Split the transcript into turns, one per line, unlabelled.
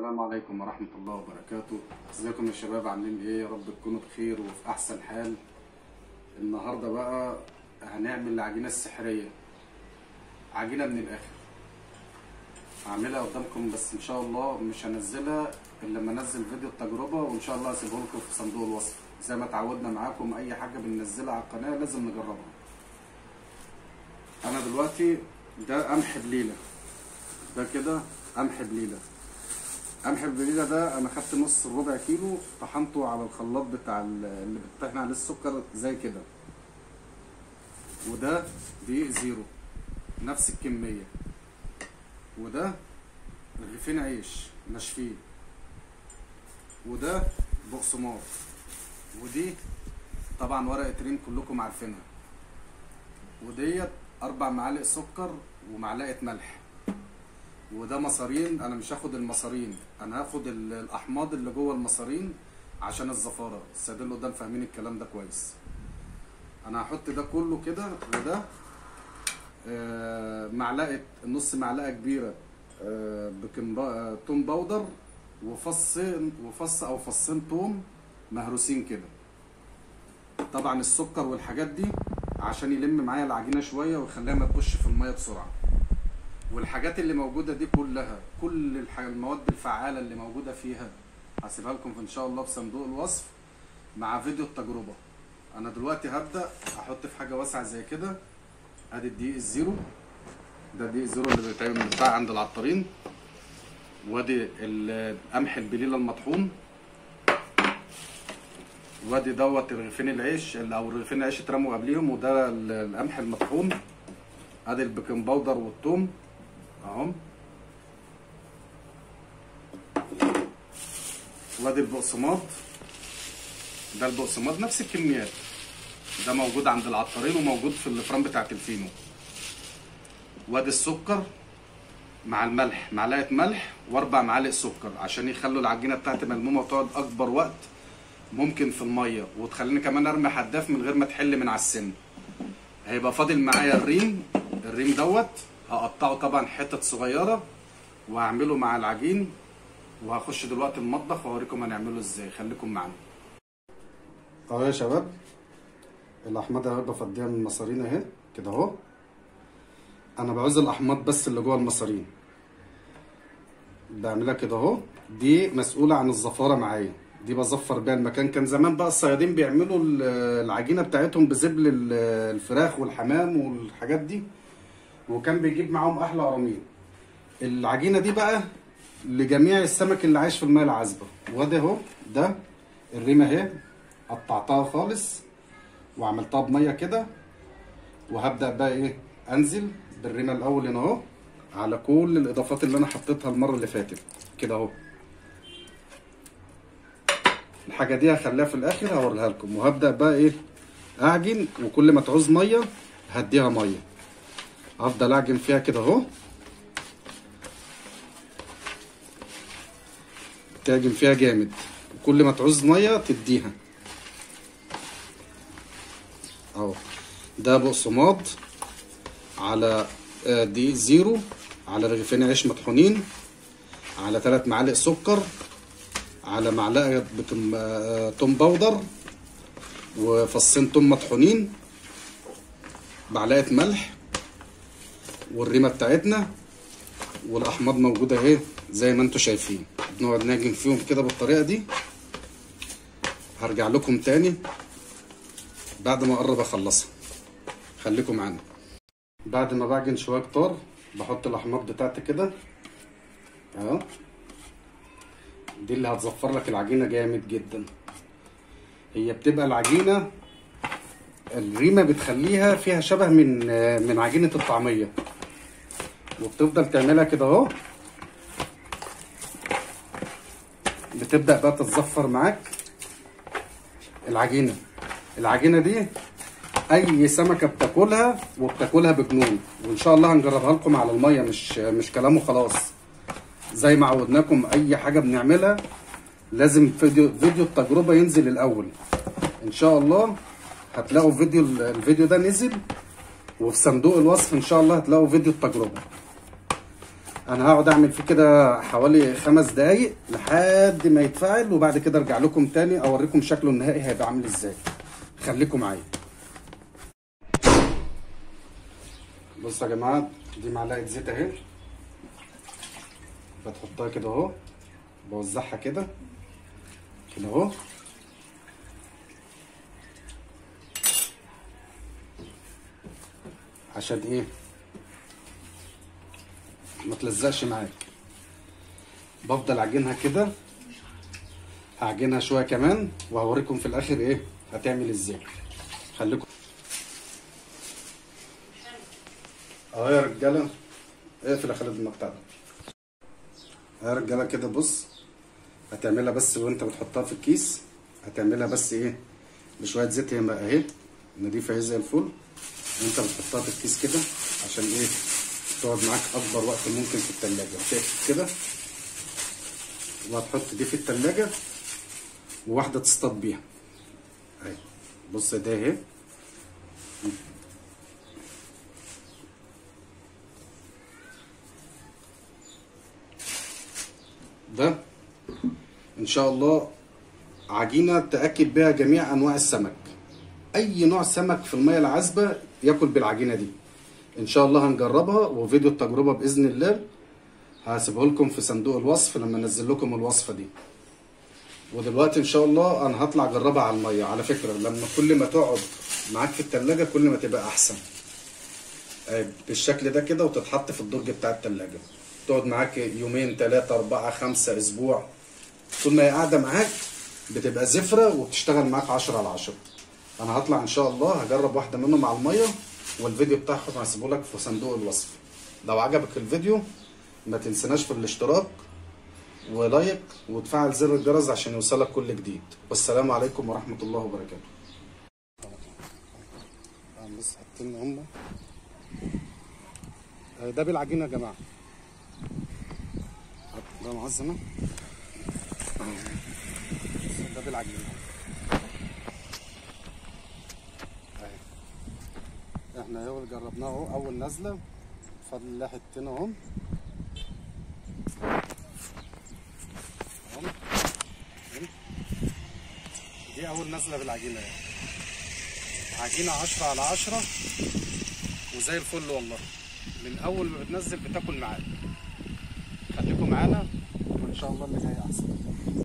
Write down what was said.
السلام عليكم ورحمة الله وبركاته ازيكم يا شباب عاملين ايه يا رب تكونوا بخير وفي احسن حال النهاردة بقى هنعمل العجينة السحرية عجينة من الاخر هعملها قدامكم بس ان شاء الله مش هنزلها الا لما انزل فيديو التجربة وان شاء الله هسيبه لكم في صندوق الوصف زي ما اتعودنا معاكم اي حاجة بننزلها على القناة لازم نجربها انا دلوقتي ده قمح بليلة ده كده قمح بليلة قمح البليلة ده انا خدت نص ربع كيلو طحنته على الخلاط بتاع ال- اللي بتطحن عليه السكر زي كده وده دقيق زيرو نفس الكمية وده رغيفين عيش ناشفين وده بقسماط ودي طبعا ورقة ريم كلكم عارفينها وديت اربع معالق سكر ومعلقة ملح وده مصارين انا مش هاخد المصارين انا هاخد ال- الاحماض اللي جوه المصارين عشان الزفاره السادة اللي قدام فاهمين الكلام ده كويس انا هحط ده كله كده وده آه، معلقه نص معلقه كبيره آه، بيكنج با- آه، توم باودر وفصين وفص او فصين توم مهروسين كده طبعا السكر والحاجات دي عشان يلم معايا العجينه شويه ويخليها ما تخش في الميه بسرعه والحاجات اللي موجوده دي كلها كل الح- المواد الفعاله اللي موجوده فيها هسيبها لكم ان شاء الله في صندوق الوصف مع فيديو التجربه انا دلوقتي هبدا احط في حاجه واسعه زي كده ادي الدقيق الزيرو ده الدقيق الزيرو اللي بيتعمل بتاع عند العطارين وادي ال- قمح البليله المطحون وادي دوت رغيفين العيش او رغيفين العيش اترموا قبليهم وده ال- القمح المطحون ادي البيكنج باودر والثوم اهو وادي البقسماط ده البقسماط نفس الكميات ده موجود عند العطارين وموجود في الفران بتاعت الفينو وادي السكر مع الملح معلقه ملح واربع معالق سكر عشان يخلوا العجينه بتاعتي ملمومه وتقعد اكبر وقت ممكن في الميه وتخليني كمان ارمي حداف من غير ما تحل من على السن هيبقى فاضل معايا الريم الريم دوت هقطعه طبعا حتت صغيره وهعمله مع العجين وهخش دلوقتي المطبخ واوريكم هنعمله ازاي خليكم معانا اهو يا شباب الاحماض اهي بفضيها من المصارين اهي كده اهو انا بعوز الاحماض بس اللي جوه المصارين بعملها كده اهو دي مسؤوله عن الزفاره معايا دي بزفر بيها المكان كان زمان بقى الصيادين بيعملوا ال- العجينه بتاعتهم بزبل ال- الفراخ والحمام والحاجات دي وكان بيجيب معاهم احلى قراميط العجينه دي بقى لجميع السمك اللي عايش في الميه العذبه وده اهو ده الريمه اهي قطعتها خالص وعملتها بميه كده وهبدا بقى ايه انزل بالريمه الاول هنا اهو على كل الاضافات اللي انا حطيتها المره اللي فاتت كده اهو الحاجه دي هخليها في الاخر هوريها لكم وهبدا بقى ايه اعجن وكل ما تعوز ميه هديها ميه هفضل اعجن فيها كده اهو تعجن فيها جامد وكل ما تعوز ميه تديها اهو ده بقسماط على آه، دقيق زيرو على رغيفين عيش مطحونين على ثلاث معالق سكر على معلقه بيكنج آه، توم باودر وفصين توم مطحونين معلقه ملح والريمه بتاعتنا والاحماض موجوده اهي زي ما انتم شايفين نقعد نعجن فيهم كده بالطريقه دي هرجع لكم تاني بعد ما اقرب اخلصها خليكم معانا بعد ما بعجن شويه كتار بحط الاحماض بتاعتي كده اهو دي اللي هتزفر لك العجينه جامد جدا هي بتبقى العجينه الريمه بتخليها فيها شبه من من عجينه الطعميه وبتفضل تعملها كده اهو بتبدا بقى تتزفر معاك العجينه العجينه دي اي سمكه بتاكلها وبتاكلها بجنون وان شاء الله هنجربها لكم على الميه مش مش كلام وخلاص زي ما عودناكم اي حاجه بنعملها لازم فيديو فيديو التجربه ينزل الاول ان شاء الله هتلاقوا فيديو الفيديو ده نزل وفي صندوق الوصف ان شاء الله هتلاقوا فيديو التجربه
انا هقعد اعمل فيه كده حوالي خمس دقايق لحد ما يتفاعل وبعد كده ارجع لكم تاني اوريكم شكله النهائي هيبقى عامل ازاي خليكم معايا بصوا يا جماعه دي معلقه زيت اهي بتحطها كده اهو بوزعها كده كده اهو عشان ايه ما تلزقش معاك بفضل اعجنها كده هعجنها شويه كمان وهوريكم في الاخر ايه هتعمل ازاي خليكم اهو يا رجاله اقفل يا خالد المقطع ده اهو يا رجاله كده بص هتعملها بس وانت بتحطها في الكيس هتعملها بس ايه بشويه زيت هي بقى اهي نضيفه اهي زي الفل وانت بتحطها في الكيس كده عشان ايه تقعد معاك اكبر وقت ممكن في التلاجة هتقفل كده وهتحط دي في التلاجة وواحدة تصطاد بيها اهي بص ده اهي ده ان شاء الله عجينة تأكد بها جميع انواع السمك اي نوع سمك في المية العذبة ياكل بالعجينة دي ان شاء الله هنجربها وفيديو التجربة باذن الله هسيبه لكم في صندوق الوصف لما انزل لكم الوصفة دي ودلوقتي ان شاء الله انا هطلع اجربها على المية على فكرة لما كل ما تقعد معاك في التلاجة كل ما تبقى احسن آه، بالشكل ده كده وتتحط في الدرج بتاع التلاجة تقعد معاك يومين ثلاثة أربعة خمسة أسبوع طول ما هي قاعدة معاك بتبقى زفرة وبتشتغل معاك عشرة على عشرة أنا هطلع إن شاء الله هجرب واحدة منهم على المية والفيديو بتاعهم هسيبه لك في صندوق الوصف لو عجبك الفيديو ما تنسناش في الاشتراك ولايك وتفعل زر الجرس عشان يوصلك كل جديد والسلام عليكم ورحمة الله وبركاته بس حاطين هم ده بالعجينة يا جماعة ده معزمة ده بالعجينة اهي احنا اهو جربناه اهو اول نزلة فاضل لها حتتين اهم اهم. اهم. دي اول نزلة بالعجينة اهي عجينة عشرة على عشرة وزي الفل والله من اول ما بتنزل بتاكل معاك خليكم معانا وان شاء الله اللي جاي احسن